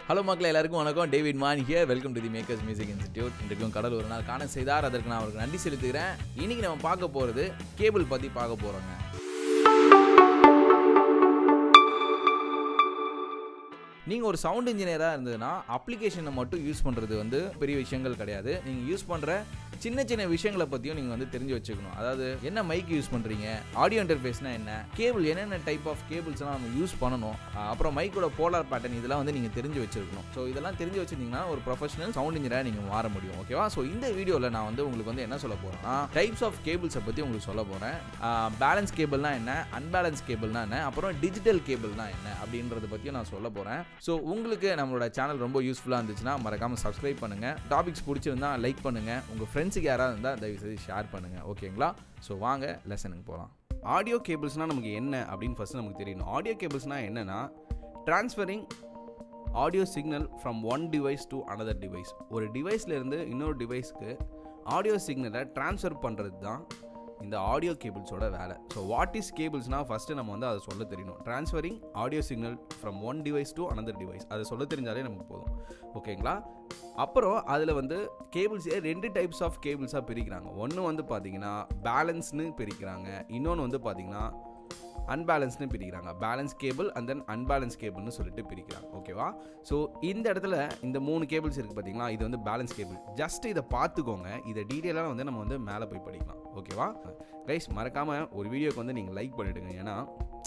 hello மக்கள் எல்லாருக்கும் வணக்கம் David Mann here welcome to the makers music institute இன்றைக்கும் கடல் ஒரு நாள் காண செய்தார் அதற்கு நான் அவருக்கு நன்றி செலுத்துகிறேன் இன்னைக்கு நம்ம பார்க்க போகிறது கேபிள் பற்றி பார்க்க போகிறோங்க நீங்கள் ஒரு சவுண்ட் இன்ஜினியராக இருந்ததுன்னா அப்ளிகேஷனை மட்டும் யூஸ் பண்ணுறது வந்து பெரிய விஷயங்கள் கிடையாது நீங்கள் யூஸ் பண்ணுற சின்ன சின்ன விஷயங்களை பற்றியும் நீங்கள் வந்து தெரிஞ்சு வச்சுக்கணும் அதாவது என்ன மைக் யூஸ் பண்ணுறீங்க ஆடியோ இன்டர்ஃபேஸ்னா என்ன கேபிள் என்னென்ன டைப் ஆஃப் கேபிள்ஸ்லாம் நம்ம யூஸ் பண்ணணும் அஹ் அப்புறம் மைக்கோட போலார் பேட்டர்ன் இதெல்லாம் வந்து நீங்கள் தெரிஞ்சு வச்சிருக்கணும் ஸோ இதெல்லாம் தெரிஞ்சு வச்சிருந்தீங்கன்னா ஒரு ப்ரொஃபஷனல் சவுண்ட் இன்ஜினியராக நீங்கள் மாற முடியும் ஓகேவா ஸோ இந்த வீடியோவில் நான் வந்து உங்களுக்கு வந்து என்ன சொல்ல போகிறேன்னா டைப்ஸ் ஆஃப் கேபிள்ஸை பற்றி உங்களுக்கு சொல்ல போகிறேன் பேலன்ஸ் கேபிள்னா என்ன அன்பேலன்ஸ் கேபிள்னா என்ன அப்புறம் டிஜிட்டல் கேபிள்னா என்ன அப்படின்றத பற்றியும் நான் சொல்ல போகிறேன் ஸோ உங்களுக்கு நம்மளோட சேனல் ரொம்ப யூஸ்ஃபுல்லாக இருந்துச்சுன்னா மறக்காமல் சப்ஸ்கிரைப் பண்ணுங்கள் டாபிக்ஸ் பிடிச்சிருந்தா லைக் பண்ணுங்கள் உங்கள் ஃப்ரெண்ட்ஸுக்கு யாராவது இருந்தால் தயவு செய்து ஷேர் பண்ணுங்கள் ஓகேங்களா ஸோ வாங்க லெசனுக்கு போகலாம் ஆடியோ கேபிள்ஸ்னால் நமக்கு என்ன அப்படின்னு ஃபஸ்ட்டு நமக்கு தெரியணும் ஆடியோ கேபிள்ஸ்னால் என்னென்னா transferring audio signal from one device to another device ஒரு டிவைஸ்லேருந்து இன்னொரு டிவைஸ்க்கு ஆடியோ சிக்னலை ட்ரான்ஸ்ஃபர் பண்ணுறது தான் இந்த ஆடியோ கேபிள்ஸோட வேலை ஸோ வாட் இஸ் கேபிள்ஸ்னால் ஃபஸ்ட்டு நம்ம வந்து அதை சொல்ல தெரியணும் transferring audio signal from one device to another device அதை சொல்ல தெரிஞ்சாலே நமக்கு போதும் ஓகேங்களா அப்புறம் அதில் வந்து கேபிள்ஸே ரெண்டு டைப்ஸ் ஆஃப் கேபிள்ஸாக பிரிக்கிறாங்க ஒன்று வந்து பார்த்தீங்கன்னா பேலன்ஸ்னு பிரிக்கிறாங்க இன்னொன்று வந்து பார்த்தீங்கன்னா அன்பேலன்ஸ்னு பிரிக்கிறாங்க balance cable and then unbalance கேபிள்னு சொல்லிட்டு பிரிக்கிறாங்க ஓகேவா ஸோ இந்த இடத்துல இந்த மூணு கேபிள்ஸ் இருக்குது பார்த்தீங்களா இது வந்து பேலன்ஸ் கேபிள் ஜஸ்ட் இதை பார்த்துக்கோங்க இதை டீட்டெயிலாக வந்து நம்ம வந்து மேலே போய் படிக்கலாம் ஓகேவா கைஸ் மறக்காமல் ஒரு வீடியோக்கு வந்து நீங்கள் லைக் பண்ணிவிடுங்க ஏன்னா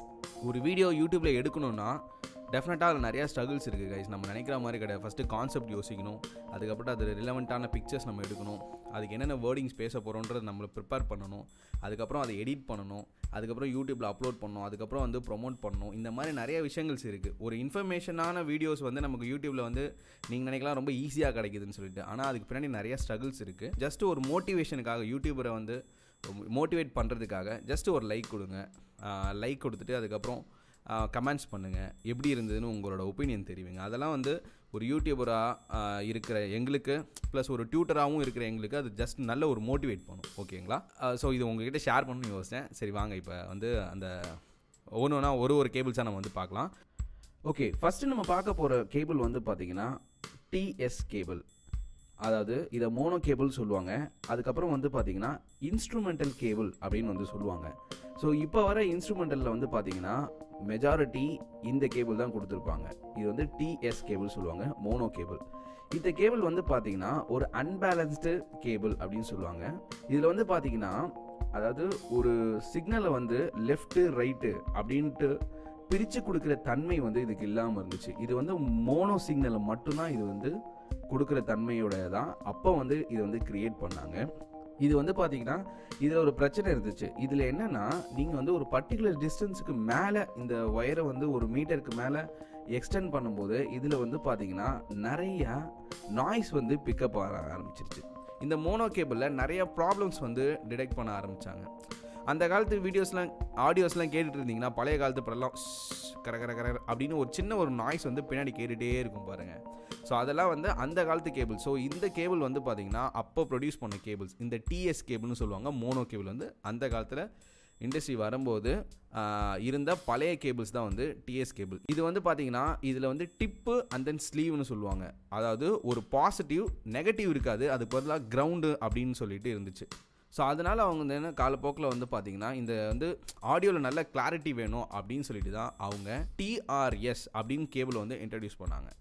ஒரு வீடியோ யூடியூப்பில் எடுக்கணும்னா டெஃபினட்டாக அதில் நிறையா ஸ்ட்ரகிள்ஸ் இருக்குது கைஸ் நம்ம நினைக்கிற மாதிரி கிடையாது ஃபஸ்ட்டு கான்செப்ட் யோசிக்கணும் அதுக்கப்புறம் அது ரிலவெண்ட்டான பிக்சர்ஸ் நம்ம எடுக்கணும் அதுக்கு என்னென்ன வேர்டிங்ஸ் பேச போகிறோன்றது நம்மளை ப்ரிப்பேர் பண்ணணும் அதுக்கப்புறம் அதை எடிட் பண்ணணும் அதுக்கப்புறம் யூடியூப்பில் அப்லோட் பண்ணணும் அதுக்கப்புறம் வந்து ப்ரொமோட் பண்ணணும் இந்த மாதிரி நிறைய விஷயங்கள்ஸ் இருக்குது ஒரு இன்ஃபர்மேஷனான வீடியோஸ் வந்து நமக்கு யூடியூப்பில் வந்து நீங்கள் நினைக்கலாம் ரொம்ப ஈஸியாக கிடைக்குதுன்னு சொல்லிட்டு ஆனால் அதுக்கு பின்னாடி நிறைய ஸ்ட்ரகிள்ஸ் இருக்குது ஜஸ்ட் ஒரு மோட்டிவேஷனுக்காக யூடியூபரை வந்து மோட்டிவேட் பண்ணுறதுக்காக ஜஸ்ட் ஒரு லைக் கொடுங்க லைக் கொடுத்துட்டு அதுக்கப்புறம் கமெண்ட்ஸ் பண்ணுங்கள் எப்படி இருந்ததுன்னு உங்களோட ஒப்பீனியன் தெரிவிங்க அதெல்லாம் வந்து ஒரு யூடியூபராக இருக்கிற எங்களுக்கு ப்ளஸ் ஒரு டியூட்டராகவும் இருக்கிற எங்களுக்கு அது ஜஸ்ட் நல்ல ஒரு மோட்டிவேட் பண்ணும் ஓகேங்களா ஸோ இது உங்ககிட்ட ஷேர் பண்ணணும்னு யோசித்தேன் சரி வாங்க இப்போ வந்து அந்த ஒன்று ஒன்றா ஒரு ஒரு கேபிள்ஸாக நம்ம வந்து பார்க்கலாம் ஓகே ஃபஸ்ட்டு நம்ம பார்க்க போகிற கேபிள் வந்து பார்த்தீங்கன்னா டிஎஸ் கேபிள் அதாவது இதை மோனோ கேபிள் சொல்லுவாங்க அதுக்கப்புறம் வந்து பார்த்தீங்கன்னா இன்ஸ்ட்ருமெண்டல் கேபிள் அப்படின்னு வந்து சொல்லுவாங்க ஸோ இப்போ வர இன்ஸ்ட்ருமெண்டலில் வந்து பார்த்தீங்கன்னா மெஜாரிட்டி இந்த கேபிள் தான் கொடுத்துருப்பாங்க இது வந்து டிஎஸ் கேபிள் சொல்லுவாங்க மோனோ கேபிள் இந்த கேபிள் வந்து பார்த்தீங்கன்னா ஒரு அன்பேலன்ஸ்டு கேபிள் அப்படின்னு சொல்லுவாங்க இதில் வந்து பார்த்தீங்கன்னா அதாவது ஒரு சிக்னலை வந்து லெஃப்ட்டு ரைட்டு அப்படின்ட்டு பிரித்து கொடுக்குற தன்மை வந்து இதுக்கு இல்லாமல் இருந்துச்சு இது வந்து மோனோ சிக்னலை மட்டும்தான் இது வந்து கொடுக்குற தன்மையோட தான் அப்போ வந்து இது வந்து கிரியேட் பண்ணாங்க இது வந்து பார்த்தீங்கன்னா இதில் ஒரு பிரச்சனை இருந்துச்சு இதில் என்னென்னா நீங்கள் வந்து ஒரு பர்டிகுலர் டிஸ்டன்ஸுக்கு மேலே இந்த ஒயரை வந்து ஒரு மீட்டருக்கு மேலே எக்ஸ்டெண்ட் பண்ணும்போது இதில் வந்து பார்த்தீங்கன்னா நிறையா நாய்ஸ் வந்து பிக்கப் ஆக ஆரம்பிச்சிருச்சு இந்த மோனோ கேபிளில் நிறைய ப்ராப்ளம்ஸ் வந்து டிடெக்ட் பண்ண ஆரம்பித்தாங்க அந்த காலத்து வீடியோஸ்லாம் ஆடியோஸ்லாம் கேட்டுட்டு இருந்தீங்கன்னா பழைய காலத்து படம்லாம் ஷ், கர கர கர அப்படின்னு ஒரு சின்ன ஒரு நாய்ஸ் வந்து பின்னாடி கேட்டுகிட்டே இருக்கும் பாருங்கள் ஸோ அதெல்லாம் வந்து அந்த காலத்து கேபிள் ஸோ இந்த கேபிள் வந்து பார்த்தீங்கன்னா அப்போ ப்ரொடியூஸ் பண்ண கேபிள்ஸ் இந்த டிஎஸ் கேபிள்னு சொல்லுவாங்க மோனோ கேபிள் வந்து அந்த காலத்தில் இண்டஸ்ட்ரி வரும்போது ஆஹ், இருந்த பழைய கேபிள்ஸ் தான் வந்து டிஎஸ் கேபிள் இது வந்து பார்த்தீங்கன்னா இதில் வந்து டிப்பு அண்ட் தென் ஸ்லீவ்னு சொல்லுவாங்க அதாவது ஒரு பாசிட்டிவ் நெகட்டிவ் இருக்காது அதுக்கு பதிலாக கிரவுண்டு அப்படின்னு சொல்லிட்டு இருந்துச்சு ஸோ அதனால் அவங்க வந்து என்ன காலப்போக்கில் வந்து பார்த்தீங்கன்னா இந்த வந்து ஆடியோவில் நல்ல கிளாரிட்டி வேணும் அப்படின்னு சொல்லிட்டு தான் அவங்க டிஆர்எஸ் அப்படின்னு கேபிள் வந்து இன்ட்ரடியூஸ் பண்ணாங்க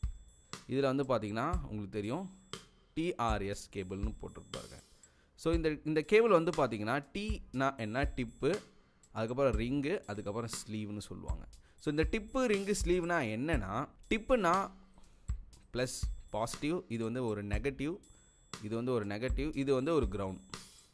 இதில் வந்து பார்த்தீங்கன்னா உங்களுக்கு தெரியும் டிஆர்எஸ் கேபிள்னு போட்டிருப்பாங்க ஸோ இந்த இந்த கேபிள் வந்து பார்த்தீங்கன்னா டீனா என்ன டிப்பு அதுக்கப்புறம் ரிங்கு அதுக்கப்புறம் ஸ்லீவ்னு சொல்லுவாங்க ஸோ இந்த டிப்பு ரிங்கு ஸ்லீவ்னா என்னென்னா டிப்புனா ப்ளஸ் பாசிட்டிவ் இது வந்து ஒரு நெகட்டிவ் இது வந்து ஒரு நெகட்டிவ் இது வந்து ஒரு கிரவுண்ட்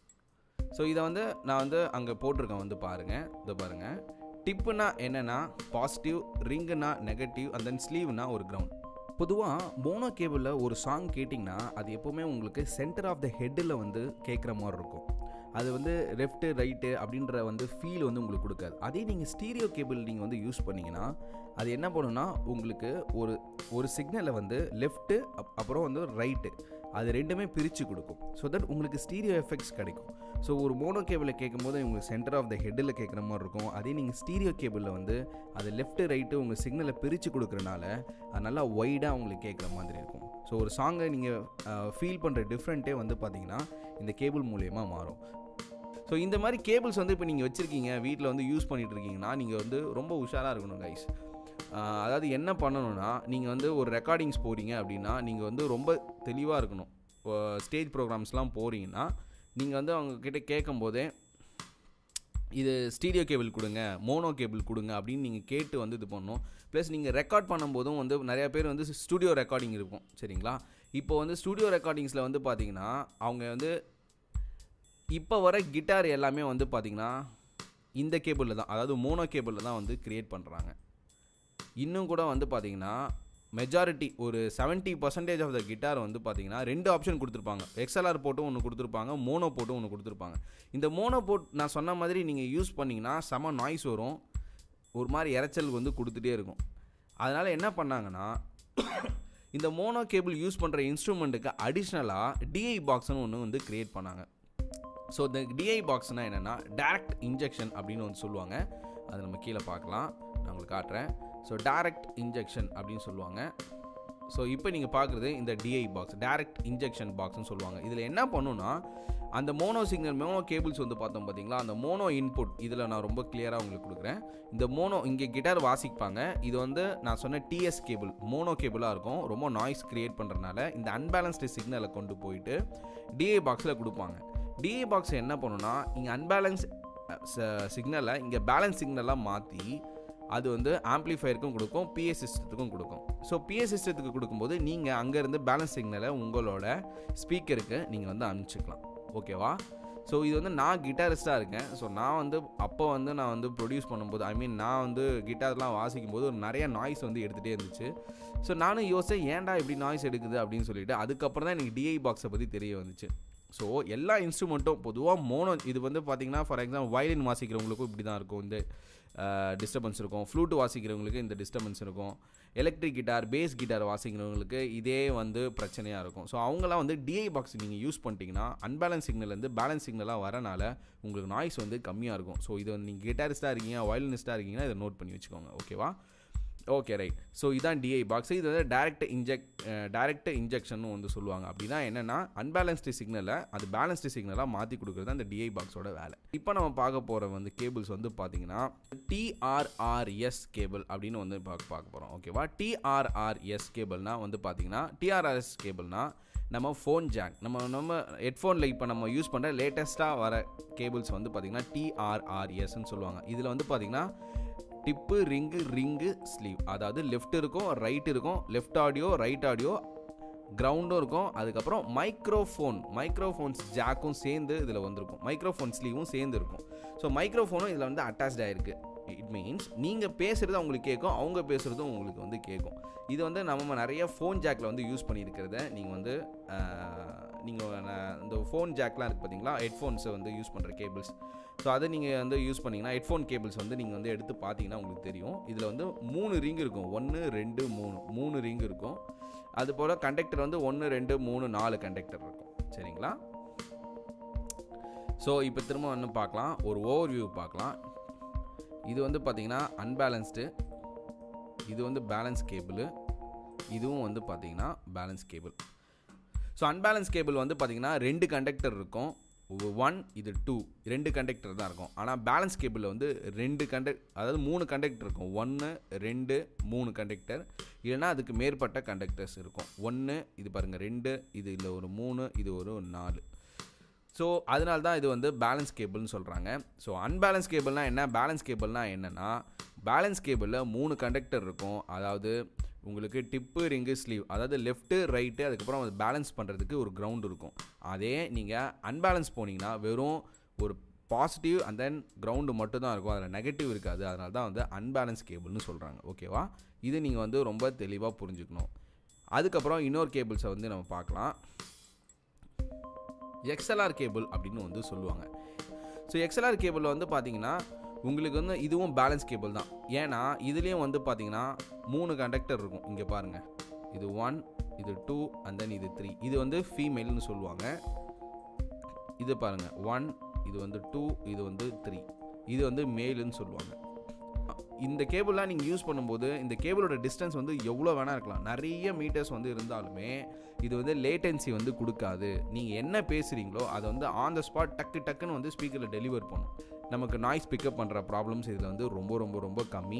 ஸோ இதை வந்து நான் வந்து அங்கே போட்டிருக்கேன் வந்து பாருங்கள் இதை பாருங்கள் டிப்புனா என்னென்னா பாசிட்டிவ் ரிங்குனா நெகட்டிவ் அண்ட் தென் ஸ்லீவ்னா ஒரு கிரவுண்ட் பொதுவாக மோனோ கேபிளில் ஒரு சாங் கேட்டிங்கன்னா அது எப்போவுமே உங்களுக்கு சென்டர் ஆஃப் த ஹெட்டில் வந்து கேட்குற மாதிரி இருக்கும் அது வந்து லெஃப்ட்டு ரைட்டு அப்படின்ற வந்து ஃபீல் வந்து உங்களுக்கு கொடுக்காது அதே நீங்கள் ஸ்டீரியோ கேபிள் நீங்கள் வந்து யூஸ் பண்ணீங்கன்னா அது என்ன பண்ணுன்னா உங்களுக்கு ஒரு ஒரு சிக்னலை வந்து லெஃப்ட்டு அப்புறம் வந்து ரைட்டு அது ரெண்டுமே பிரித்து கொடுக்கும் ஸோ தட் உங்களுக்கு ஸ்டீரியோ எஃபெக்ட்ஸ் கிடைக்கும் ஸோ ஒரு மோனோ கேபிளில் கேட்கும்போது உங்களுக்கு சென்டர் ஆஃப் த ஹெட்டில் கேட்குற மாதிரி இருக்கும் அதே நீங்கள் ஸ்டீரியோ கேபிளில் வந்து அது லெஃப்ட்டு ரைட்டு உங்கள் சிக்னலை பிரித்து கொடுக்குறனால அது நல்லா ஒய்டாக உங்களுக்கு கேட்குற மாதிரி இருக்கும் ஸோ ஒரு சாங்கை நீங்கள் ஃபீல் பண்ணுற டிஃப்ரெண்ட்டே வந்து பார்த்தீங்கன்னா இந்த கேபிள் மூலயமா மாறும் ஸோ இந்த மாதிரி கேபிள்ஸ் வந்து இப்போ நீங்கள் வச்சுருக்கீங்க வீட்டில் வந்து யூஸ் பண்ணிகிட்டு இருக்கீங்கன்னா நீங்கள் வந்து ரொம்ப உஷாராக இருக்கணும் கைஸ் அதாவது என்ன பண்ணணும்னா நீங்கள் வந்து ஒரு ரெக்கார்டிங்ஸ் போகிறீங்க அப்படின்னா நீங்கள் வந்து ரொம்ப தெளிவாக இருக்கணும் ஸ்டேஜ் ப்ரோக்ராம்ஸ்லாம் போகிறீங்கன்னா நீங்கள் வந்து அவங்கக்கிட்ட கேட்கும் போதே இது ஸ்டீரியோ கேபிள் கொடுங்க மோனோ கேபிள் கொடுங்க அப்படின்னு நீங்கள் கேட்டு வந்து இது பண்ணணும் ப்ளஸ் நீங்கள் ரெக்கார்ட் பண்ணும்போதும் வந்து நிறையா பேர் வந்து ஸ்டூடியோ ரெக்கார்டிங் இருக்கும் சரிங்களா இப்போ வந்து ஸ்டூடியோ ரெக்கார்டிங்ஸில் வந்து பார்த்தீங்கன்னா அவங்க வந்து இப்போ வர கிட்டார் எல்லாமே வந்து பார்த்திங்கன்னா இந்த கேபிளில் தான் அதாவது மோனோ கேபிளில் தான் வந்து க்ரியேட் பண்ணுறாங்க இன்னும் கூட வந்து பார்த்திங்கன்னா மெஜாரிட்டி ஒரு seventy percentage of the guitar வந்து பார்த்தீங்கன்னா ரெண்டு ஆப்ஷன் கொடுத்துருப்பாங்க எக்ஸ்எல்ஆர் போட்டும் ஒன்று கொடுத்துருப்பாங்க மோனோ போட்டும் ஒன்று கொடுத்துருப்பாங்க இந்த மோனோ போட் நான் சொன்ன மாதிரி நீங்கள் யூஸ் பண்ணிங்கன்னா செம நாய்ஸ் வரும் ஒரு மாதிரி இறைச்சல் வந்து கொடுத்துட்டே இருக்கும் அதனால் என்ன பண்ணாங்கன்னா இந்த மோனோ கேபிள் யூஸ் பண்ணுற இன்ஸ்ட்ருமெண்ட்டுக்கு அடிஷ்னலாக டிஐ பாக்ஸ்னு ஒன்று வந்து க்ரியேட் பண்ணாங்க ஸோ இந்த டிஐ பாக்ஸ்னால் என்னென்னா டேரக்ட் இன்ஜெக்ஷன் அப்படின்னு வந்து சொல்லுவாங்க அதை நம்ம கீழே பார்க்கலாம் நான் உங்களுக்கு காட்டுறேன் ஸோ டேரக்ட் இன்ஜெக்ஷன் அப்படின்னு சொல்லுவாங்க ஸோ இப்போ நீங்கள் பார்க்குறது இந்த டிஐ பாக்ஸ் டேரக்ட் இன்ஜெக்ஷன் பாக்ஸ்னு சொல்லுவாங்க இதில் என்ன பண்ணுன்னா அந்த மோனோ சிக்னல் மோனோ கேபிள்ஸ் வந்து பார்த்தோம் பார்த்தீங்களா அந்த மோனோ இன்புட் இதில் நான் ரொம்ப கிளியராக உங்களுக்கு கொடுக்குறேன் இந்த மோனோ இங்கே கிட்டார் வாசிப்பாங்க இது வந்து நான் சொன்ன டிஎஸ் கேபிள் மோனோ கேபிளாக இருக்கும் ரொம்ப நாய்ஸ் க்ரியேட் பண்ணுறதுனால இந்த அன்பேலன்ஸ்டு சிக்னலை கொண்டு போயிட்டு டிஐ பாக்ஸில் கொடுப்பாங்க டிஏ பாக்ஸ் என்ன பண்ணுன்னா இங்கே அன்பேலன்ஸ் சிக்னலை இங்கே பேலன்ஸ் சிக்னலாக மாற்றி அது வந்து ஆம்ப்ளிஃபயருக்கும் கொடுக்கும் பிஏ சிஸ்டத்துக்கும் கொடுக்கும் ஸோ பிஏ சிஸ்டத்துக்கு கொடுக்கும்போது நீங்கள் அங்கேருந்து பேலன்ஸ் சிக்னலை உங்களோட ஸ்பீக்கருக்கு நீங்கள் வந்து அனுப்பிச்சிக்கலாம் ஓகேவா ஸோ இது வந்து நான் கிட்டாரிஸ்டாக இருக்கேன் ஸோ நான் வந்து அப்போ வந்து நான் வந்து ப்ரொடியூஸ் பண்ணும்போது ஐ மீன் நான் வந்து கிட்டார்லாம் வாசிக்கும் போது ஒரு நிறைய நாய்ஸ் வந்து எடுத்துகிட்டே இருந்துச்சு ஸோ நானும் யோசிச்சேன் ஏன்டா இப்படி நாய்ஸ் எடுக்குது அப்படின்னு சொல்லிட்டு அதுக்கப்புறம் தான் எனக்கு டிஐ பாக்ஸை பற்றி தெரிய வந்துச்சு ஸோ எல்லா இன்ஸ்ட்ருமெண்ட்டும் பொதுவாக மோனோ இது வந்து பார்த்தீங்கன்னா ஃபார் எக்ஸாம்பிள் வயலின் வாசிக்கிறவங்களுக்கும் இப்படி தான் இருக்கும் இந்த டிஸ்டர்பன்ஸ் இருக்கும் ஃப்ளூட் வாசிக்கிறவங்களுக்கு இந்த டிஸ்டர்பன்ஸ் இருக்கும் எலக்ட்ரிக் கிட்டார் பேஸ் கிட்டார் வாசிக்கிறவங்களுக்கு இதே வந்து பிரச்சனையாக இருக்கும் ஸோ அவங்களாம் வந்து டிஐ பாக்ஸ் நீங்கள் யூஸ் பண்ணிட்டீங்கன்னா அன்பேலன்ஸ் சிக்னல்லேருந்து பேலன்ஸ் சிக்னலாக வரனால உங்களுக்கு நாய்ஸ் வந்து கம்மியாக இருக்கும் ஸோ இது வந்து நீங்கள் கிட்டாரிஸ்ட்டாக இருக்கீங்க வயலினிஸ்ட்டாக இருக்கீங்கன்னா இதை நோட் பண்ணி வச்சுக்கோங்க ஓகேவா ஓகே ரைட் ஸோ இதான் டிஐ பாக்ஸ் இது வந்து டேரக்ட் இன்ஜெக்ட் டேரக்ட் இன்ஜெக்ஷன் வந்து சொல்லுவாங்க அப்படின்னா என்னென்னா அன்பேலன்ஸ்டு சிக்னலை அது பேலன்ஸ்டு சிக்னலாக மாற்றி கொடுக்குறது அந்த டிஐ பாக்ஸோட வேலை இப்போ நம்ம பார்க்க போகிற வந்து கேபிள்ஸ் வந்து பார்த்தீங்கன்னா டிஆர்ஆர்எஸ் கேபிள் அப்படின்னு வந்து பார்க்க பார்க்க போகிறோம் ஓகேவா டிஆர்ஆர்எஸ் கேபிள்னா வந்து பார்த்தீங்கன்னா டிஆர்ஆர்எஸ் கேபிள்னா நம்ம ஃபோன் ஜாக் நம்ம நம்ம ஹெட்ஃபோனில் இப்போ நம்ம யூஸ் பண்ணுற லேட்டஸ்ட்டாக வர கேபிள்ஸ் வந்து பார்த்திங்கன்னா டிஆர்ஆர்எஸ்ன்னு சொல்லுவாங்க இதில் வந்து பார்த்திங்கன்னா டிப்பு ரிங்கு ரிங்கு ஸ்லீவ் அதாவது லெஃப்ட் இருக்கும் ரைட் இருக்கும் லெஃப்ட் ஆடியோ ரைட் ஆடியோ கிரவுண்டும் இருக்கும் அதுக்கப்புறம் மைக்ரோஃபோன் மைக்ரோஃபோன்ஸ் ஜாக்கும் சேர்ந்து இதில் வந்திருக்கும் மைக்ரோஃபோன் ஸ்லீவும் சேர்ந்து இருக்கும் ஸோ மைக்ரோஃபோனும் இதில் வந்து அட்டாச்ட் ஆகிருக்கு இட் மீன்ஸ் நீங்கள் பேசுகிறது அவங்களுக்கு கேட்கும் அவங்க பேசுகிறதும் உங்களுக்கு வந்து கேட்கும் இது வந்து நம்ம நிறைய ஃபோன் ஜாக்கில் வந்து யூஸ் பண்ணியிருக்கிறத நீங்கள் வந்து நீங்கள் இந்த ஃபோன் ஜாக்லாம் இருக்குது பார்த்தீங்களா ஹெட்ஃபோன்ஸை வந்து யூஸ் பண்ணுற கேபிள்ஸ் ஸோ அதை நீங்கள் வந்து யூஸ் பண்ணிங்கன்னா ஹெட்ஃபோன் கேபிள்ஸ் வந்து நீங்கள் வந்து எடுத்து பார்த்தீங்கன்னா உங்களுக்கு தெரியும் இதில் வந்து மூணு ரிங் இருக்கும் ஒன்று ரெண்டு மூணு மூணு ரிங் இருக்கும் அது போல் கண்டக்டர் வந்து ஒன்று ரெண்டு மூணு நாலு கண்டக்டர் இருக்கும் சரிங்களா ஸோ இப்போ திரும்ப வந்து பார்க்கலாம் ஒரு ஓவர் வியூ பார்க்கலாம் இது வந்து பார்த்திங்கன்னா அன்பேலன்ஸ்டு இது வந்து பேலன்ஸ் கேபிள் இதுவும் வந்து பார்த்திங்கன்னா balance cable so unbalance cable வந்து பார்த்திங்கன்னா ரெண்டு கண்டக்டர் இருக்கும் ஒன் இது டூ ரெண்டு கண்டக்டர் தான் இருக்கும் ஆனால் பேலன்ஸ் கேபிளில் வந்து ரெண்டு கண்டக்ட் அதாவது மூணு கண்டக்டர் இருக்கும் ஒன்று ரெண்டு மூணு கண்டக்டர் இல்லைனா அதுக்கு மேற்பட்ட கண்டக்டர்ஸ் இருக்கும் ஒன்று இது பாருங்கள் ரெண்டு இது இல்லை ஒரு மூணு இது ஒரு நாலு ஸோ அதனால தான் இது வந்து பேலன்ஸ் கேபிள்னு சொல்கிறாங்க ஸோ அன்பேலன்ஸ் கேபிள்னால் என்ன பேலன்ஸ் கேபிள்னால் என்னென்னா பேலன்ஸ் கேபிளில் மூணு கண்டக்டர் இருக்கும் அதாவது உங்களுக்கு டிப்பு ரிங்கு ஸ்லீவ் அதாவது லெஃப்ட்டு ரைட்டு அதுக்கப்புறம் அது பேலன்ஸ் பண்ணுறதுக்கு ஒரு கிரவுண்ட் இருக்கும் அதே நீங்கள் அன்பேலன்ஸ் போனீங்கன்னா வெறும் ஒரு பாசிட்டிவ் அண்ட் தென் கிரவுண்டு மட்டும் தான் இருக்கும் அதில் நெகட்டிவ் இருக்காது அதனால தான் வந்து அன்பேலன்ஸ் கேபிள்னு சொல்கிறாங்க ஓகேவா இது நீங்கள் வந்து ரொம்ப தெளிவாக புரிஞ்சுக்கணும் அதுக்கப்புறம் இன்னொரு கேபிள்ஸை வந்து நம்ம பார்க்கலாம் எக்ஸ்எல்ஆர் கேபிள் அப்படின்னு வந்து சொல்லுவாங்க ஸோ எக்ஸ்எல்ஆர் கேபிளில் வந்து பார்த்தீங்கன்னா உங்களுக்கு வந்து இதுவும் பேலன்ஸ் கேபிள் தான் ஏன்னா இதுலேயும் வந்து பார்த்தீங்கன்னா மூணு கண்டக்டர் இருக்கும் இங்கே பாருங்கள் இது ஒன் இது டூ அண்ட் தென் இது த்ரீ இது வந்து ஃபீமேல்னு சொல்லுவாங்க இது பாருங்கள் ஒன் இது வந்து டூ இது வந்து த்ரீ இது வந்து மேலுன்னு சொல்லுவாங்க இந்த கேபிள்லாம் நீங்கள் யூஸ் பண்ணும்போது இந்த கேபிளோட டிஸ்டன்ஸ் வந்து எவ்வளோ வேணால் இருக்கலாம் நிறைய மீட்டர்ஸ் வந்து இருந்தாலுமே இது வந்து லேட்டன்சி வந்து கொடுக்காது நீங்கள் என்ன பேசுகிறீங்களோ அதை வந்து ஆன் த ஸ்பாட் டக்கு டக்குன்னு வந்து ஸ்பீக்கரில் டெலிவர் பண்ணும் நமக்கு நாய்ஸ் பிக்கப் பண்ணுற ப்ராப்ளம்ஸ் இதில் வந்து ரொம்ப ரொம்ப ரொம்ப கம்மி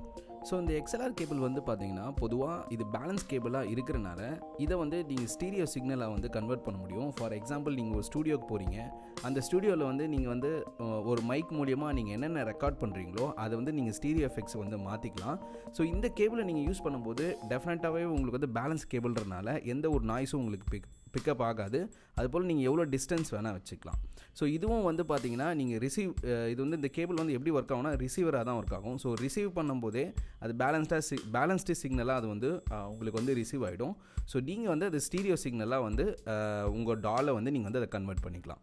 ஸோ இந்த எக்ஸ்எல்ஆர் கேபிள் வந்து பார்த்தீங்கன்னா பொதுவாக இது பேலன்ஸ் கேபிளாக இருக்கிறனால இதை வந்து நீங்கள் ஸ்டீரியோ சிக்னலை வந்து கன்வெர்ட் பண்ண முடியும் ஃபார் எக்ஸாம்பிள் நீங்கள் ஒரு ஸ்டூடியோக்கு போகிறீங்க அந்த ஸ்டூடியோவில் வந்து நீங்கள் வந்து அஹ், ஒரு மைக் மூலியமாக நீங்கள் என்னென்ன ரெக்கார்ட் பண்ணுறீங்களோ அதை வந்து நீங்கள் ஸ்டீரியோ எஃபெக்ட்ஸ் வந்து மாற்றிக்கலாம் ஸோ இந்த கேபிளை நீங்கள் யூஸ் பண்ணும்போது டெஃபினட்டாகவே உங்களுக்கு வந்து பேலன்ஸ் கேபிள்ன்றனால எந்த ஒரு நாய்ஸும் உங்களுக்கு பிக் பிக்கப் ஆகாது அதுபோல் நீங்கள் எவ்வளோ டிஸ்டன்ஸ் வேணால் வச்சுக்கலாம் ஸோ இதுவும் வந்து பார்த்தீங்கன்னா நீங்கள் ரிசீவ் இது வந்து இந்த கேபிள் வந்து எப்படி ஒர்க் ஆகும்னா ரிசீவராக தான் ஒர்க் ஆகும் ஸோ ரிசீவ் பண்ணும்போதே அது பேலன்ஸ்டாக சி பேலன்ஸ்டு சிக்னலாக அது வந்து அஹ், உங்களுக்கு வந்து ரிசீவ் ஆகிடும் ஸோ நீங்கள் வந்து அது ஸ்டீரியோ சிக்னலாக வந்து அஹ், உங்கள் டாலை வந்து நீங்கள் வந்து அதை கன்வெர்ட் பண்ணிக்கலாம்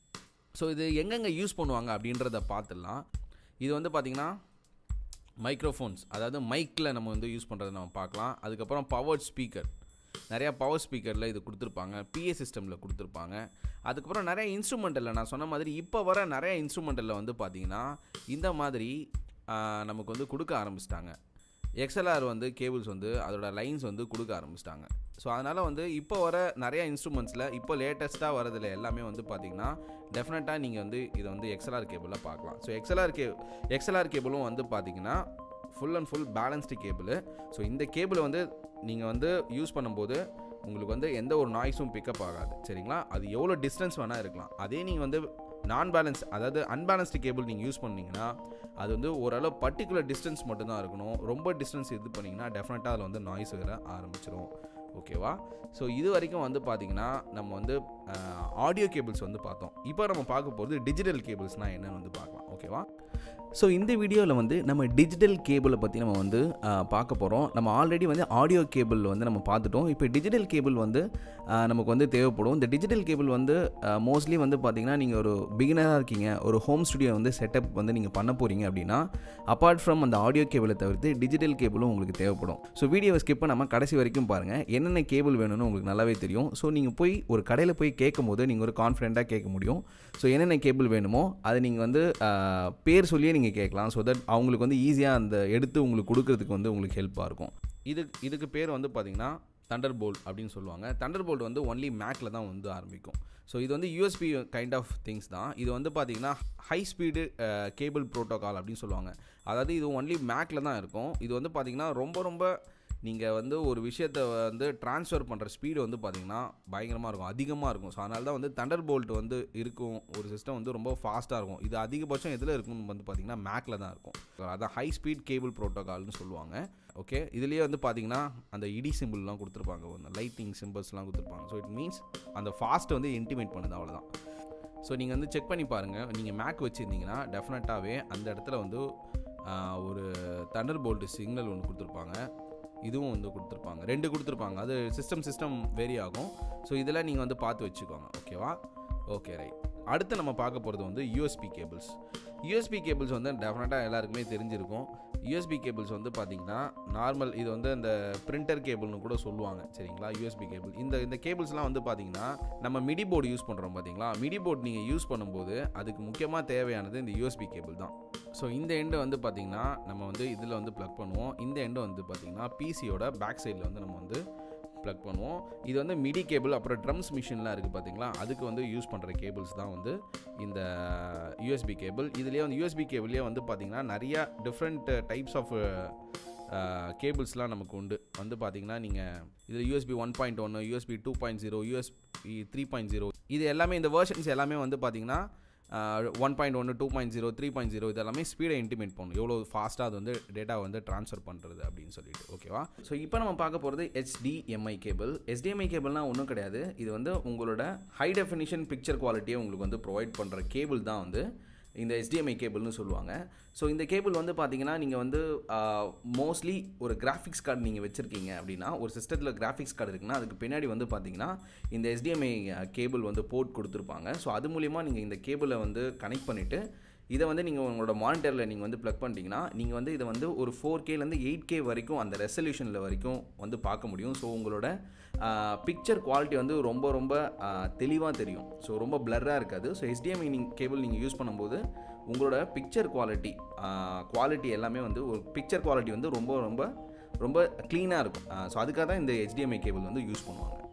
ஸோ இது எங்கெங்கே யூஸ் பண்ணுவாங்க அப்படின்றத பார்த்துடலாம் இது வந்து பார்த்திங்கன்னா மைக்ரோஃபோன்ஸ் அதாவது மைக்கில் நம்ம வந்து யூஸ் பண்ணுறதை நம்ம பார்க்கலாம் அதுக்கப்புறம் பவர் ஸ்பீக்கர் நிறையா பவர் ஸ்பீக்கரில் இது கொடுத்துருப்பாங்க பிஏ சிஸ்டமில் கொடுத்துருப்பாங்க அதுக்கப்புறம் நிறைய இன்ஸ்ட்ருமெண்டலில் நான் சொன்ன மாதிரி இப்போ வர நிறைய இன்ஸ்ட்ருமெண்டலில் வந்து பார்த்திங்கன்னா இந்த மாதிரி ஆ, நமக்கு வந்து கொடுக்க ஆரம்பிச்சிட்டாங்க எக்ஸ்எல்ஆர் வந்து கேபிள்ஸ் வந்து அதோட லைன்ஸ் வந்து கொடுக்க ஆரம்பிச்சிட்டாங்க ஸோ அதனால் வந்து இப்போ வர நிறைய இன்ஸ்ட்ருமெண்ட்ஸில் இப்போ லேட்டஸ்ட்டாக வரதுல எல்லாமே வந்து பார்த்தீங்கன்னா டெஃபினட்டாக நீங்கள் வந்து இதை வந்து எக்ஸ்எல்ஆர் கேபிளில் பார்க்கலாம் ஸோ எக்ஸ்எல்ஆர் கே எக்ஸ்எல்ஆர் கேபிளும் வந்து பார்த்தீங்கன்னா full and full balanced cable so இந்த கேபிளை வந்து நீங்கள் வந்து யூஸ் பண்ணும்போது உங்களுக்கு வந்து எந்த ஒரு நாய்ஸும் பிக்கப் ஆகாது சரிங்களா அது எவ்வளோ டிஸ்டன்ஸ் வேணால் இருக்கலாம் அதே நீங்கள் வந்து நான் பேலன்ஸ் அதாவது அன்பேலன்ஸ்டு கேபிள் நீங்கள் யூஸ் பண்ணீங்கன்னா அது வந்து ஓரளவு பர்டிகுலர் டிஸ்டன்ஸ் மட்டும்தான் இருக்கணும் ரொம்ப டிஸ்டன்ஸ் இது பண்ணிங்கன்னா டெஃபினட்டாக அதில் வந்து நாய்ஸ் வர ஆரம்பிச்சிரும் ஓகேவா ஸோ இது வரைக்கும் வந்து பார்த்தீங்கன்னா நம்ம வந்து ஆடியோ கேபிள்ஸ் வந்து பார்த்தோம் இப்போ நம்ம பார்க்க போகிறது டிஜிட்டல் கேபிள்ஸ்னால் என்னன்னு வந்து பார்க்கலாம் ஓகேவா ஸோ இந்த வீடியோவில் வந்து நம்ம டிஜிட்டல் கேபிளை பற்றி நம்ம வந்து ஆஹ், பார்க்க போகிறோம் நம்ம ஆல்ரெடி வந்து ஆடியோ கேபிள் வந்து நம்ம பார்த்துட்டோம் இப்போ டிஜிட்டல் கேபிள் வந்து ஆஹ், நமக்கு வந்து தேவைப்படும் இந்த டிஜிட்டல் கேபிள் வந்து மோஸ்ட்லி வந்து பார்த்தீங்கன்னா நீங்கள் ஒரு பிகினராக இருக்கீங்க ஒரு ஹோம் ஸ்டுடியோ வந்து செட்டப் வந்து நீங்கள் பண்ண போகிறீங்க அப்படின்னா அப்பார்ட் ஃப்ரம் அந்த ஆடியோ கேபிளை தவிர்த்து டிஜிட்டல் கேபிளும் உங்களுக்கு தேவைப்படும் ஸோ வீடியோவை ஸ்கிப் பண்ணாமல் கடைசி வரைக்கும் பாருங்கள் என்னென்ன கேபிள் வேணும்னு உங்களுக்கு நல்லாவே தெரியும் ஸோ நீங்கள் போய் ஒரு கடையில் போய் கேட்கும் போது நீங்கள் ஒரு கான்ஃபிடென்ட்டாக கேட்க முடியும் ஸோ என்னென்ன கேபிள் வேணுமோ அதை நீங்கள் வந்து ஆஹ், பேர் சொல்லியே நீங்கள் கேட்கலாம் ஸோ தட் அவங்களுக்கு வந்து ஈஸியாக அந்த எடுத்து உங்களுக்கு கொடுக்கறதுக்கு வந்து உங்களுக்கு ஹெல்ப்பாக இருக்கும் இது இதுக்கு பேர் வந்து பார்த்தீங்கன்னா தண்டர் போல்ட் அப்படின்னு சொல்லுவாங்க தண்டர் போல்ட் வந்து ஒன்லி மேக்கில் தான் வந்து ஆரம்பிக்கும் ஸோ இது வந்து யூஎஸ்பி கைண்ட் ஆஃப் திங்ஸ் தான் இது வந்து பார்த்தீங்கன்னா ஹை ஸ்பீடு கேபிள் ப்ரோட்டோகால் அப்படின்னு சொல்லுவாங்க அதாவது இது ஒன்லி மேக்கில் தான் இருக்கும் இது வந்து பார்த்தீங்கன்னா ரொம்ப ரொம்ப நீங்கள் வந்து ஒரு விஷயத்தை வந்து ட்ரான்ஸ்ஃபர் பண்ணுற ஸ்பீடு வந்து பார்த்தீங்கன்னா பயங்கரமாக இருக்கும் அதிகமாக இருக்கும் ஸோ அதனால தான் வந்து தண்டர் போல்ட் வந்து இருக்கும் ஒரு சிஸ்டம் வந்து ரொம்ப ஃபாஸ்ட்டாக இருக்கும் இது அதிகபட்சம் எதில் இருக்கும்னு வந்து பார்த்தீங்கன்னா மேக்கில் தான் இருக்கும் அதான் ஹை ஸ்பீட் கேபிள் ப்ரோட்டோகால்னு சொல்லுவாங்க ஓகே இதுலேயே வந்து பார்த்தீங்கன்னா அந்த இடி சிம்பிள்லாம் கொடுத்துருப்பாங்க அந்த லைட்டிங் சிம்பிள்ஸ்லாம் கொடுத்துருப்பாங்க ஸோ இட் மீன்ஸ் அந்த ஃபாஸ்ட் வந்து இன்டிமேட் பண்ணுது அவ்வளோதான் ஸோ நீங்கள் வந்து செக் பண்ணி பாருங்கள் நீங்கள் மேக் வச்சுருந்தீங்கன்னா டெஃபினட்டாகவே அந்த இடத்துல வந்து ஆஹ், ஒரு தண்டர் போல்ட் சிக்னல் ஒன்று கொடுத்துருப்பாங்க இதுவும் வந்து கொடுத்துருப்பாங்க ரெண்டு கொடுத்துருப்பாங்க அது சிஸ்டம் சிஸ்டம் வேரி ஆகும் ஸோ இதெல்லாம் நீங்கள் வந்து பார்த்து வச்சுக்கோங்க ஓகேவா ஓகே ரைட் அடுத்து நம்ம பார்க்க போகிறது வந்து யூஎஸ்பி கேபிள்ஸ் யூஎஸ்பி கேபிள்ஸ் வந்து டெஃபினட்டாக எல்லாருக்குமே தெரிஞ்சிருக்கும் யூஎஸ்பி கேபிள்ஸ் வந்து பார்த்தீங்கன்னா நார்மல் இது வந்து அந்த பிரிண்டர் கேபிள்னு கூட சொல்லுவாங்க சரிங்களா யூஎஸ்பி கேபிள் இந்த இந்த கேபிள்ஸ்லாம் வந்து பார்த்தீங்கன்னா நம்ம மிடி போர்டு யூஸ் பண்ணுறோம் பார்த்தீங்களா மிடி போர்டு நீங்கள் யூஸ் பண்ணும்போது அதுக்கு முக்கியமாக தேவையானது இந்த யூஎஸ்பி கேபிள் தான் ஸோ இந்த எண்டை வந்து பார்த்தீங்கன்னா நம்ம வந்து இதில் வந்து ப்ளக் பண்ணுவோம் இந்த எண்டை வந்து பார்த்தீங்கன்னா பிசியோட பேக் சைடில் வந்து நம்ம வந்து ப்ளக் பண்ணுவோம் இது வந்து மிடி கேபிள் அப்புறம் ட்ரம்ஸ் மிஷின்லாம் இருக்குது பார்த்தீங்களா அதுக்கு வந்து யூஸ் பண்ணுற கேபிள்ஸ் தான் வந்து இந்த யூஎஸ்பி கேபிள் இதுலேயே வந்து யூஎஸ்பி கேபிள்லேயே வந்து பார்த்தீங்கன்னா நிறையா டிஃப்ரெண்ட் டைப்ஸ் ஆஃப் கேபிள்ஸ்லாம் நமக்கு உண்டு வந்து பார்த்தீங்கன்னா நீங்கள் இதில் யூஎஸ்பி ஒன் பாயிண்ட் ஒன்று USB two point zero USB three point zero இது எல்லாமே இந்த வேர்ஷன்ஸ் எல்லாமே வந்து பார்த்தீங்கன்னா ஒன் பாயிண்ட் ஒன்று two point zero three point zero இது எல்லாமே ஸ்பீடை இன்டிமேட் பண்ணும் எவ்வளோ ஃபாஸ்ட்டாக அது வந்து டேட்டா வந்து ட்ரான்ஸ்ஃபர் பண்ணுறது அப்படின்னு சொல்லிட்டு ஓகேவா ஸோ இப்போ நம்ம பார்க்க போகிறது HDMI கேபிள் HDMI கேபிள்னால் ஒன்றும் கிடையாது இது வந்து உங்களோட ஹை டெஃபினிஷன் பிக்சர் குவாலிட்டியை உங்களுக்கு வந்து ப்ரொவைட் பண்ணுற கேபிள் தான் வந்து இந்த HDMI கேபிள்னு சொல்லுவாங்க ஸோ இந்த கேபிள் வந்து பார்த்தீங்கன்னா நீங்கள் வந்து மோஸ்ட்லி ஒரு கிராஃபிக்ஸ் கார்டு நீங்கள் வச்சுருக்கீங்க அப்படின்னா ஒரு சிஸ்டத்தில் கிராஃபிக்ஸ் கார்டு இருக்குன்னா அதுக்கு பின்னாடி வந்து பார்த்தீங்கன்னா இந்த HDMI கேபிள் வந்து போர்ட் கொடுத்துருப்பாங்க ஸோ அது மூலிமா நீங்கள் இந்த கேபிளை வந்து கனெக்ட் பண்ணிவிட்டு இதை வந்து நீங்கள் உங்களோட மானிட்டரில் நீங்கள் வந்து ப்ளக் பண்ணிட்டீங்கன்னா நீங்கள் வந்து இதை வந்து ஒரு ஃபோர் கேலேருந்து எயிட் கே வரைக்கும் அந்த ரெசல்யூஷனில் வரைக்கும் வந்து பார்க்க முடியும் ஸோ உங்களோட பிக்சர் குவாலிட்டி வந்து ரொம்ப ரொம்ப தெளிவாக தெரியும் ஸோ ரொம்ப பிளர்ராக இருக்காது ஸோ HDMI நீங்கள் கேபிள் நீங்கள் யூஸ் பண்ணும்போது உங்களோட பிக்சர் குவாலிட்டி குவாலிட்டி எல்லாமே வந்து ஒரு பிக்சர் குவாலிட்டி வந்து ரொம்ப ரொம்ப ரொம்ப க்ளீனாக இருக்கும் ஸோ அதுக்காக தான் இந்த HDMI கேபிள் வந்து யூஸ் பண்ணுவாங்க